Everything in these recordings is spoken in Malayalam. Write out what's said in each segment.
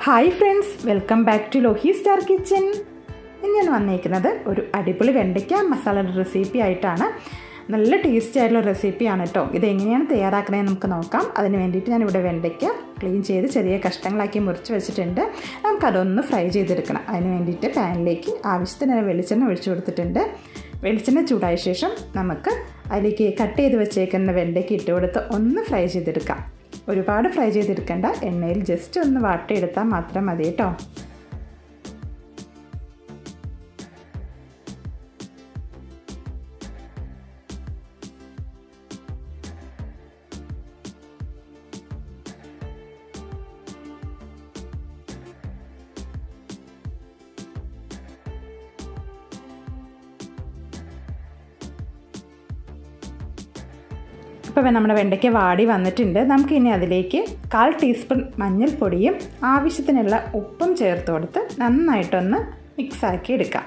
hi friends welcome back to Lohi star kitchen ഇന്ന് ഞാൻ വന്നേക്കുന്നത് ഒരു അടിപൊളി വെണ്ടയ്ക്ക മസാലയുടെ റെസിപ്പി ആയിട്ടാണ് നല്ല ടേസ്റ്റി ആയിട്ടുള്ള റെസിപ്പിയാണ് കേട്ടോ ഇത് എങ്ങനെയാണ് തയ്യാറാക്കണേ നമുക്ക് നോക്കാം അതിന് വേണ്ടിയിട്ട് ഞാനിവിടെ വെണ്ടയ്ക്ക ക്ലീൻ ചെയ്ത് ചെറിയ കഷ്ണങ്ങളാക്കി മുറിച്ച് വെച്ചിട്ടുണ്ട് നമുക്കതൊന്ന് ഫ്രൈ ചെയ്തെടുക്കണം അതിന് വേണ്ടിയിട്ട് പാനിലേക്ക് ആവശ്യത്തിന് വെളിച്ചെണ്ണ ഒഴിച്ചു കൊടുത്തിട്ടുണ്ട് വെളിച്ചെണ്ണ ചൂടായ ശേഷം നമുക്ക് അതിലേക്ക് കട്ട് ചെയ്ത് വെച്ചേക്കുന്ന വെണ്ടയ്ക്ക് ഇട്ട് കൊടുത്ത് ഒന്ന് ഫ്രൈ ചെയ്തെടുക്കാം ഒരുപാട് ഫ്രൈ ചെയ്തെടുക്കേണ്ട എണ്ണയിൽ ജസ്റ്റ് ഒന്ന് വാട്ടിയെടുത്താൽ മാത്രം മതി കേട്ടോ ഇപ്പോൾ നമ്മുടെ വെണ്ടയ്ക്ക വാടി വന്നിട്ടുണ്ട് നമുക്ക് ഇനി അതിലേക്ക് കാൽ ടീസ്പൂൺ മഞ്ഞൾപ്പൊടിയും ആവശ്യത്തിനുള്ള ഉപ്പും ചേർത്ത് കൊടുത്ത് നന്നായിട്ടൊന്ന് മിക്സാക്കി എടുക്കാം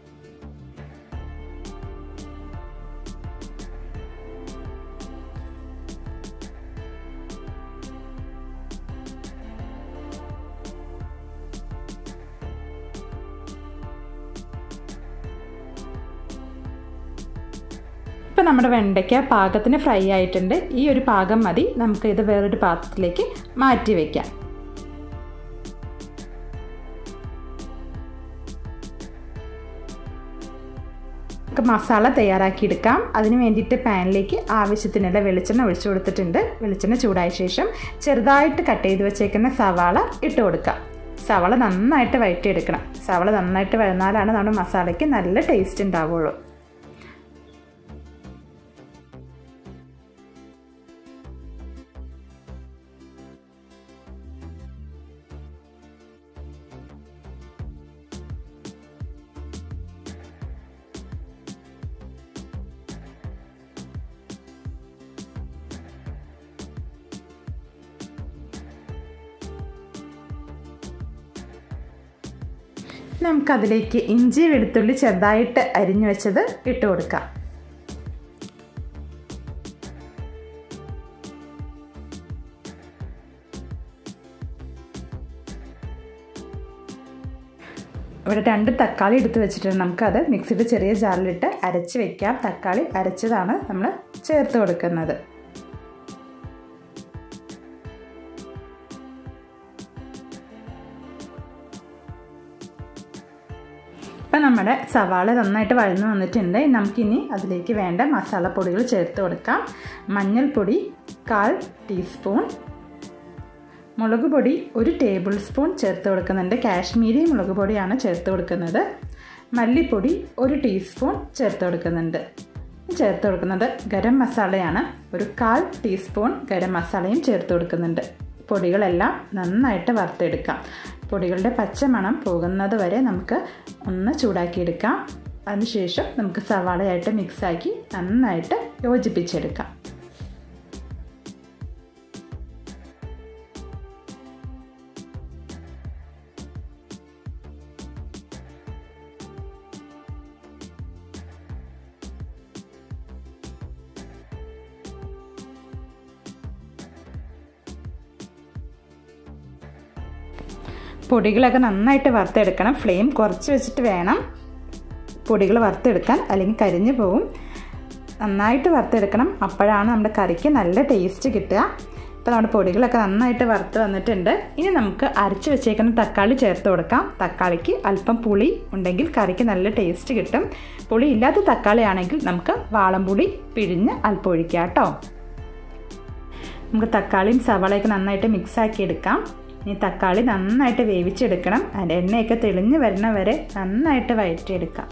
ഇപ്പം നമ്മുടെ വെണ്ടയ്ക്ക പാകത്തിന് ഫ്രൈ ആയിട്ടുണ്ട് ഈ ഒരു പാകം മതി നമുക്ക് ഇത് വേറൊരു പാത്രത്തിലേക്ക് മാറ്റി വയ്ക്കാം നമുക്ക് മസാല തയ്യാറാക്കിയെടുക്കാം അതിന് വേണ്ടിയിട്ട് പാനിലേക്ക് ആവശ്യത്തിനുള്ള വെളിച്ചെണ്ണ ഒഴിച്ചു കൊടുത്തിട്ടുണ്ട് വെളിച്ചെണ്ണ ചൂടായ ശേഷം ചെറുതായിട്ട് കട്ട് ചെയ്ത് വെച്ചേക്കുന്ന സവാള ഇട്ട് കൊടുക്കാം സവാള നന്നായിട്ട് വഴറ്റിയെടുക്കണം സവാള നന്നായിട്ട് വഴന്നാലാണ് നമ്മുടെ മസാലയ്ക്ക് നല്ല ടേസ്റ്റ് ഉണ്ടാവുള്ളൂ നമുക്കതിലേക്ക് ഇഞ്ചി വെളുത്തുള്ളി ചെറുതായിട്ട് അരിഞ്ഞു വെച്ചത് ഇട്ട് കൊടുക്കാം ഇവിടെ രണ്ട് തക്കാളി എടുത്ത് വെച്ചിട്ടുണ്ട് നമുക്കത് മിക്സിയുടെ ചെറിയ ജാറിലിട്ട് അരച്ച് വെക്കാം തക്കാളി അരച്ചതാണ് നമ്മൾ ചേർത്ത് കൊടുക്കുന്നത് ഇപ്പം നമ്മുടെ സവാള നന്നായിട്ട് വഴന്നു വന്നിട്ടുണ്ട് നമുക്കിനി അതിലേക്ക് വേണ്ട മസാലപ്പൊടികൾ ചേർത്ത് കൊടുക്കാം മഞ്ഞൾപ്പൊടി കാൽ ടീസ്പൂൺ മുളക് പൊടി ഒരു ടേബിൾ സ്പൂൺ ചേർത്ത് കൊടുക്കുന്നുണ്ട് കാശ്മീരി മുളക് പൊടിയാണ് ചേർത്ത് കൊടുക്കുന്നത് മല്ലിപ്പൊടി ഒരു ടീസ്പൂൺ ചേർത്ത് കൊടുക്കുന്നുണ്ട് ചേർത്ത് കൊടുക്കുന്നത് ഗരം മസാലയാണ് ഒരു കാൽ ടീസ്പൂൺ ഗരം മസാലയും ചേർത്ത് കൊടുക്കുന്നുണ്ട് പൊടികളെല്ലാം നന്നായിട്ട് വറുത്തെടുക്കാം പൊടികളുടെ പച്ചമണം പോകുന്നത് വരെ നമുക്ക് ഒന്ന് ചൂടാക്കിയെടുക്കാം അതിനുശേഷം നമുക്ക് സവാളയായിട്ട് മിക്സാക്കി നന്നായിട്ട് യോജിപ്പിച്ചെടുക്കാം പൊടികളൊക്കെ നന്നായിട്ട് വറുത്തെടുക്കണം ഫ്ലെയിം കുറച്ച് വെച്ചിട്ട് വേണം പൊടികൾ വറുത്തെടുക്കാൻ അല്ലെങ്കിൽ കരിഞ്ഞു പോവും നന്നായിട്ട് വറുത്തെടുക്കണം അപ്പോഴാണ് നമ്മുടെ കറിക്ക് നല്ല ടേസ്റ്റ് കിട്ടുക ഇപ്പോൾ നമ്മുടെ പൊടികളൊക്കെ നന്നായിട്ട് വറുത്ത് വന്നിട്ടുണ്ട് ഇനി നമുക്ക് അരച്ച് വെച്ചേക്കുന്ന തക്കാളി ചേർത്ത് കൊടുക്കാം തക്കാളിക്ക് അല്പം പുളി ഉണ്ടെങ്കിൽ കറിക്ക് നല്ല ടേസ്റ്റ് കിട്ടും പുളി ഇല്ലാത്ത തക്കാളി ആണെങ്കിൽ നമുക്ക് വാളംപുളി പിഴിഞ്ഞ് അല്പം ഒഴിക്കാം കേട്ടോ നമുക്ക് തക്കാളിയും സവാളയൊക്കെ നന്നായിട്ട് മിക്സാക്കി എടുക്കാം ഇനി തക്കാളി നന്നായിട്ട് വേവിച്ചെടുക്കണം അതിൻ്റെ എണ്ണയൊക്കെ തെളിഞ്ഞ് വരുന്ന വരെ നന്നായിട്ട് വഴറ്റിയെടുക്കാം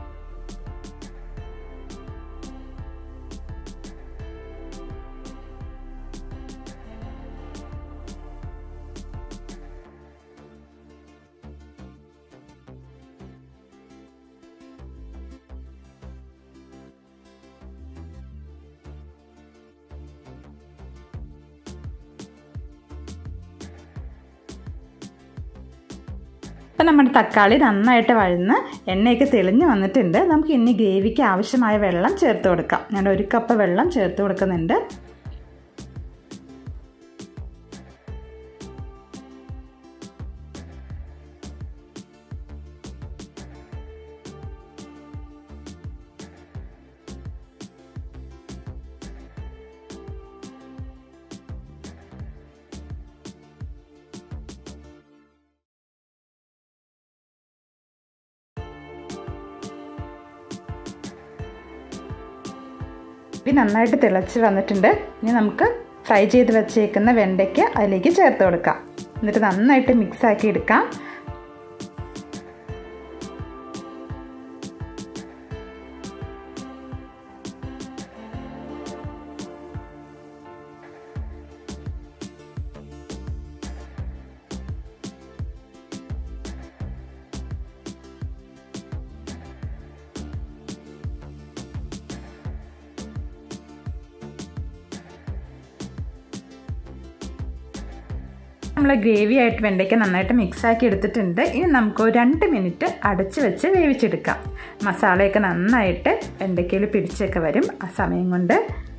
ഇപ്പം നമ്മുടെ തക്കാളി നന്നായിട്ട് വഴന്ന് എണ്ണയൊക്കെ തെളിഞ്ഞ് വന്നിട്ടുണ്ട് നമുക്ക് ഇനി ഗ്രേവിക്ക് ആവശ്യമായ വെള്ളം ചേർത്ത് കൊടുക്കാം ഞാൻ ഒരു കപ്പ് വെള്ളം ചേർത്ത് കൊടുക്കുന്നുണ്ട് ഇത് നന്നായിട്ട് തിളച്ച് വന്നിട്ടുണ്ട് ഇനി നമുക്ക് ഫ്രൈ ചെയ്ത് വെച്ചേക്കുന്ന വെണ്ടയ്ക്ക് അതിലേക്ക് ചേർത്ത് കൊടുക്കാം എന്നിട്ട് നന്നായിട്ട് മിക്സ് ആക്കി എടുക്കാം നമ്മൾ ഗ്രേവി ആയിട്ട് വെണ്ടയ്ക്ക നന്നായിട്ട് മിക്സാക്കി എടുത്തിട്ടുണ്ട് ഇനി നമുക്ക് ഒരു രണ്ട് മിനിറ്റ് അടച്ച് വെച്ച് വേവിച്ചെടുക്കാം മസാലയൊക്കെ നന്നായിട്ട് വെണ്ടയ്ക്കയിൽ പിടിച്ചൊക്കെ വരും ആ സമയം കൊണ്ട്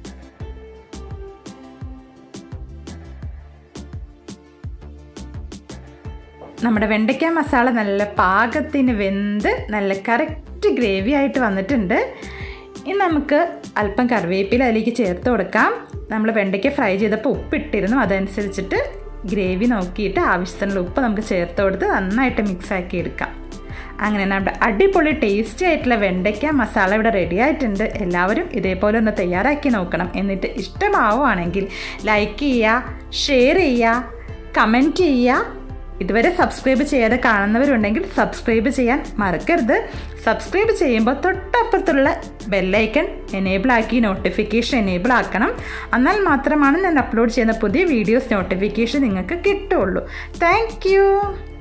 നമ്മുടെ വെണ്ടയ്ക്ക മസാല നല്ല പാകത്തിന് വെന്ത് നല്ല കറക്റ്റ് ഗ്രേവി ആയിട്ട് വന്നിട്ടുണ്ട് ഇനി നമുക്ക് അല്പം കറിവേപ്പില അതിലേക്ക് ചേർത്ത് കൊടുക്കാം നമ്മൾ വെണ്ടയ്ക്ക ഫ്രൈ ചെയ്തപ്പോൾ ഉപ്പിട്ടിരുന്നു അതനുസരിച്ചിട്ട് ഗ്രേവി നോക്കിയിട്ട് ആവശ്യത്തിനുള്ള ഉപ്പ് നമുക്ക് ചേർത്ത് കൊടുത്ത് നന്നായിട്ട് മിക്സ് ആക്കി എടുക്കാം അങ്ങനെ നമ്മുടെ അടിപൊളി ടേസ്റ്റി ആയിട്ടുള്ള വെണ്ടയ്ക്ക മസാല ഇവിടെ റെഡി ആയിട്ടുണ്ട് എല്ലാവരും ഇതേപോലെ ഒന്ന് തയ്യാറാക്കി നോക്കണം എന്നിട്ട് ഇഷ്ടമാവുകയാണെങ്കിൽ ലൈക്ക് ചെയ്യുക ഷെയർ ചെയ്യുക കമൻറ്റ് ചെയ്യുക ഇതുവരെ സബ്സ്ക്രൈബ് ചെയ്യാതെ കാണുന്നവരുണ്ടെങ്കിൽ സബ്സ്ക്രൈബ് ചെയ്യാൻ മറക്കരുത് സബ്സ്ക്രൈബ് ചെയ്യുമ്പോൾ തൊട്ടപ്പുറത്തുള്ള ബെല്ലൈക്കൺ എനേബിൾ ആക്കി നോട്ടിഫിക്കേഷൻ എനേബിൾ ആക്കണം എന്നാൽ മാത്രമാണ് ഞാൻ അപ്ലോഡ് ചെയ്യുന്ന പുതിയ വീഡിയോസ് നോട്ടിഫിക്കേഷൻ നിങ്ങൾക്ക് കിട്ടുള്ളൂ താങ്ക്